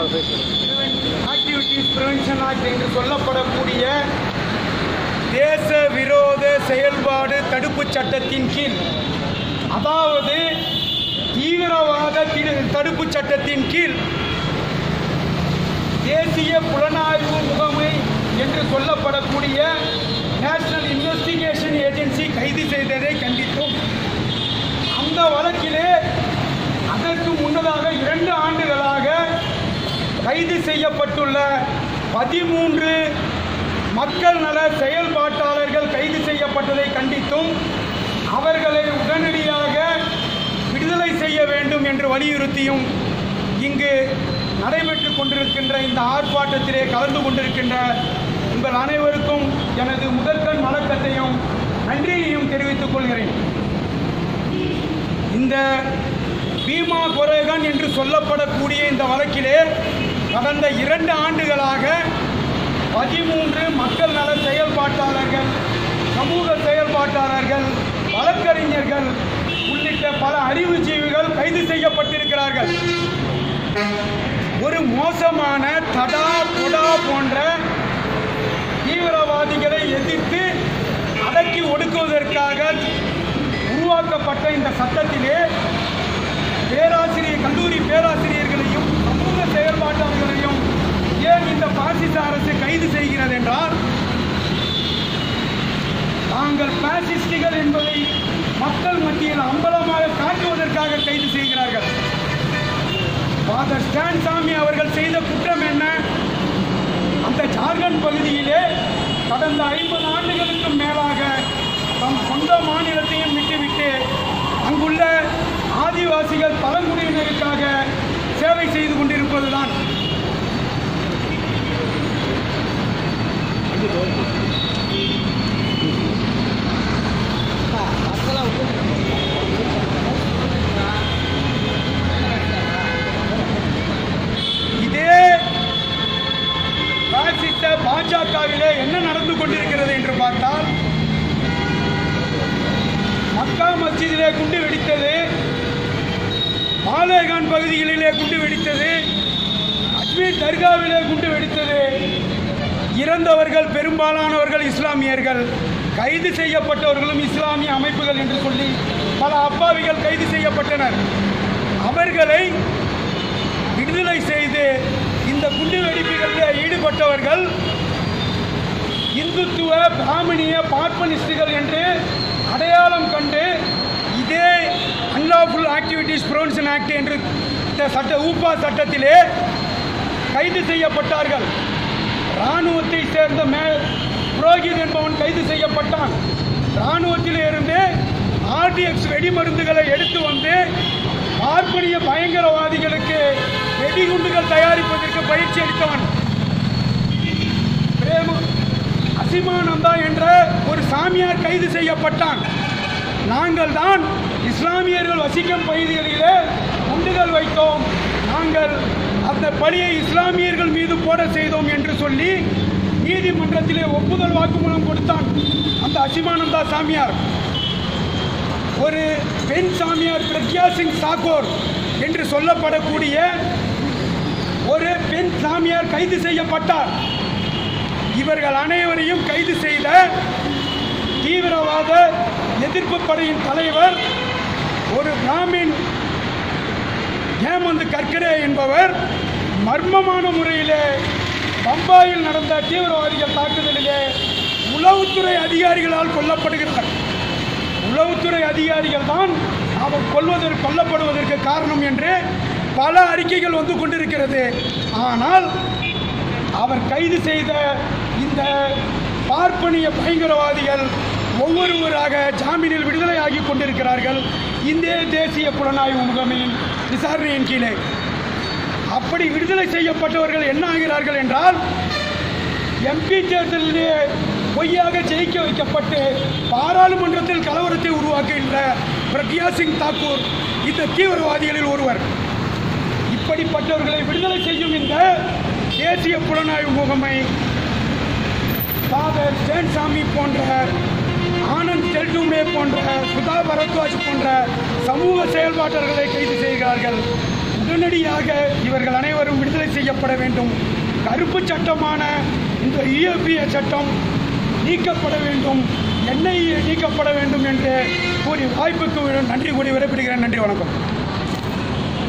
activities prevention act என்று சொல்லப்படக்கூடிய தேச விரோத செயல்பாடு தடுப்புச் சட்டத்தின் கீழ் அதாவது தீவிரவாத திடு- தடுப்புச் சட்டத்தின் கீழ் தேசிய புலனாய்வு முகமை என்று சொல்லப்படக்கூடிய நேஷனல் இன்வெஸ்டிகேஷன் ஏஜென்சி கைது செய்ததை கண்டித்தோம் அந்த வழக்கிலே அதற்கு முன்னதாக இரண்டு ஆண்டுகளாக கைது செய்யப்பட்டுள்ள பதிமூன்று மக்கள் நல செயல்பாட்டாளர்கள் கைது செய்யப்பட்டதை கண்டித்தும் அவர்களை உடனடியாக விடுதலை செய்ய வேண்டும் என்று வலியுறுத்தியும் இங்கு நடைபெற்றுக் கொண்டிருக்கின்ற இந்த ஆர்ப்பாட்டத்திலே கலந்து கொண்டிருக்கின்ற உங்கள் அனைவருக்கும் எனது முதற்கண் வணக்கத்தையும் நன்றியையும் தெரிவித்துக் கொள்கிறேன் இந்த பீமா கொரேகன் என்று சொல்லப்படக்கூடிய இந்த வழக்கிலே கடந்த இரண்டு ஆண்டுகளாக பதிமூன்று மக்கள் நல செயல்பாட்டாளர்கள் சமூக செயல்பாட்டாளர்கள் வழக்கறிஞர்கள் உள்ளிட்ட பல அறிவுஜீவிகள் கைது செய்யப்பட்டிருக்கிறார்கள் ஒரு மோசமான தடா புடா போன்ற தீவிரவாதிகளை எதிர்த்து அடக்கி ஒடுக்குவதற்காக உருவாக்கப்பட்ட இந்த சட்டத்திலே பேராசிரியர் கல்லூரி பேராசிரியர்களையும் சமூக செயல்பாட்டாளர்களையும் ஏன் இந்த பாசிச அரசு கைது செய்கிறது என்றால் தாங்கள் பாசிஸ்டுகள் என்பதை மக்கள் மத்தியில் அம்பலமாக காட்டுவதற்காக கைது செய்கிறார்கள் ஃபாதர் ஸ்டான் சாமி அவர்கள் செய்த குற்றம் என்ன அந்த ஜார்க்கண்ட் பகுதியிலே கடந்த ஐம்பது ஆண்டுகளுக்கு மேலாக தம் சொந்த மாநிலத்தையும் விட்டுவிட்டு அங்குள்ள ஆதிவாசிகள் பழங்குடியினருக்காக சேவை செய்து கொண்டிருப்பதுதான் இதே பாசிச பாஜகவிலே என்ன நடந்து கொண்டிருக்கிறது என்று பார்த்தால் மக்கா மஸ்ஜிதிலே குண்டு வெடித்தது மாலேகான் பகுதிகளிலே குண்டு வெடித்தது அஜ்மீர் தர்காவிலே குண்டு வெடித்தது இறந்தவர்கள் பெரும்பாலானவர்கள் இஸ்லாமியர்கள் கைது செய்யப்பட்டவர்களும் இஸ்லாமிய அமைப்புகள் என்று சொல்லி பல அப்பாவிகள் கைது செய்யப்பட்டனர் அவர்களை விடுதலை செய்து இந்த குண்டு வெடிப்புகளில் ஈடுபட்டவர்கள் இந்துத்துவ பிராமணிய பார்ப்பனிஸ்டுகள் என்று அடையாளம் கண்டு இதே அன்லாஃபுல் ஆக்டிவிட்டீஸ் ப்ரொவென்ஷன் ஆக்ட் என்று இந்த சட்ட ஊப்பா சட்டத்திலே கைது செய்யப்பட்டார்கள் இராணுவத்தை சேர்ந்த மே புரோகித் என்பவன் கைது செய்யப்பட்டான் இராணுவத்திலே இருந்து ஆர்டிஎக்ஸ் வெடிமருந்துகளை எடுத்து வந்து பார்ப்பனிய பயங்கரவாதிகளுக்கு வெடிகுண்டுகள் தயாரிப்பதற்கு பயிற்சி அளித்தவன் பிரேம அசிமானந்தா என்ற ஒரு சாமியார் கைது செய்யப்பட்டான் நாங்கள் தான் இஸ்லாமியர்கள் வசிக்கும் பகுதிகளிலே குண்டுகள் வைத்தோம் நாங்கள் அந்த பழியை இஸ்லாமியர்கள் மீது போட செய்தோம் என்று சொல்லி நீதிமன்றத்திலே ஒப்புதல் வாக்குமூலம் கொடுத்தான் அந்த அசிமானந்தா சாமியார் ஒரு பெண் சாமியார் பிரக்யா சிங் தாக்கூர் என்று சொல்லப்படக்கூடிய ஒரு பெண் சாமியார் கைது செய்யப்பட்டார் இவர்கள் அனைவரையும் கைது செய்த தீவிரவாத எதிர்ப்பு படையின் தலைவர் ஒரு பிராமின் ஹேமந்த் கர்கரே என்பவர் மர்மமான முறையிலே பம்பாயில் நடந்த தீவிரவாதிகள் தாக்குதலிலே உளவுத்துறை அதிகாரிகளால் கொல்லப்படுகிறார் உளவுத்துறை அதிகாரிகள் தான் அவர் கொல்வதற்கு கொல்லப்படுவதற்கு காரணம் என்று பல அறிக்கைகள் வந்து கொண்டிருக்கிறது ஆனால் அவர் கைது செய்த இந்த பார்ப்பனிய பயங்கரவாதிகள் ஒவ்வொருவராக ஜாமீனில் விடுதலையாகி கொண்டிருக்கிறார்கள் இந்த தேசிய புலனாய்வு முகமையின் விசாரணையின் கீழே அப்படி விடுதலை செய்யப்பட்டவர்கள் என்ன ஆகிறார்கள் என்றால் எம்பி தேர்தலிலே பொய்யாக ஜெயிக்க வைக்கப்பட்டு பாராளுமன்றத்தில் கலவரத்தை உருவாக்குகின்ற பிரக்யா சிங் தாக்கூர் இந்த தீவிரவாதிகளில் ஒருவர் இப்படிப்பட்டவர்களை விடுதலை செய்யும் இந்த தேசிய புலனாய்வு முகமை ஃபாதர் ஜெயன்சாமி போன்ற ஆனந்த் தெல்டும்டே போன்ற சுதா பரத்வாஜ் போன்ற சமூக செயல்பாட்டர்களை கைது செய்கிறார்கள் உடனடியாக இவர்கள் அனைவரும் விடுதலை செய்யப்பட வேண்டும் கருப்பு சட்டமான இந்த இஎப்பிஏ சட்டம் நீக்கப்பட வேண்டும் எண்ணெய் நீக்கப்பட வேண்டும் என்று கூறி வாய்ப்புக்கு நன்றி கூறி விடைபெறுகிறேன் நன்றி வணக்கம்